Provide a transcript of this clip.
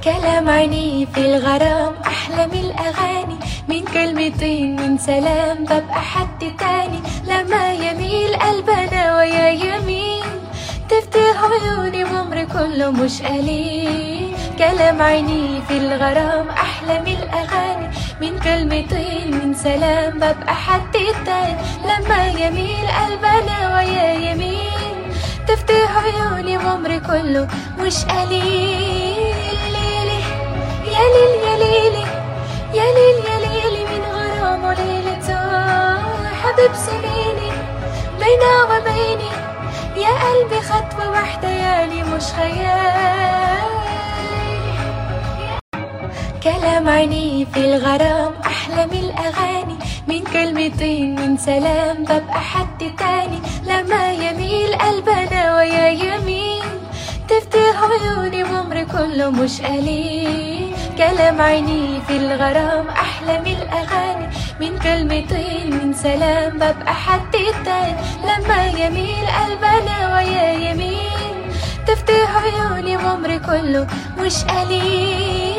كلام عيني في الغرام أحلى من الأغاني من كلمتين من سلام ببقى حد تاني لما يميل قلبنا ويا يمين تفتح عيوني وعمري كله مش قليل كلام عيني في الغرام أحلى من الأغاني من كلمتين من سلام ببقى حد تاني لما يميل قلبنا ويا يمين تفتح عيوني وعمري كله مش قليل ليلي يا ليل يا ليلي يا ليل يا ليلي من غرام وليلته حبيب سنيني بينا وبيني يا قلبي خطوة واحدة يالي مش خيالي كلام عيني في الغرام أحلى من الأغاني من كلمتين من سلام ببقى حد تاني لما يميل قلبنا ويا يمين تفتح عيوني وعمري كله مش قليل كلام عيني في الغرام أحلى من الأغاني من كلمتين من سلام ببقى حد تاني لما يميل قلبنا ويا يمين تفتح عيوني وعمري كله مش قليل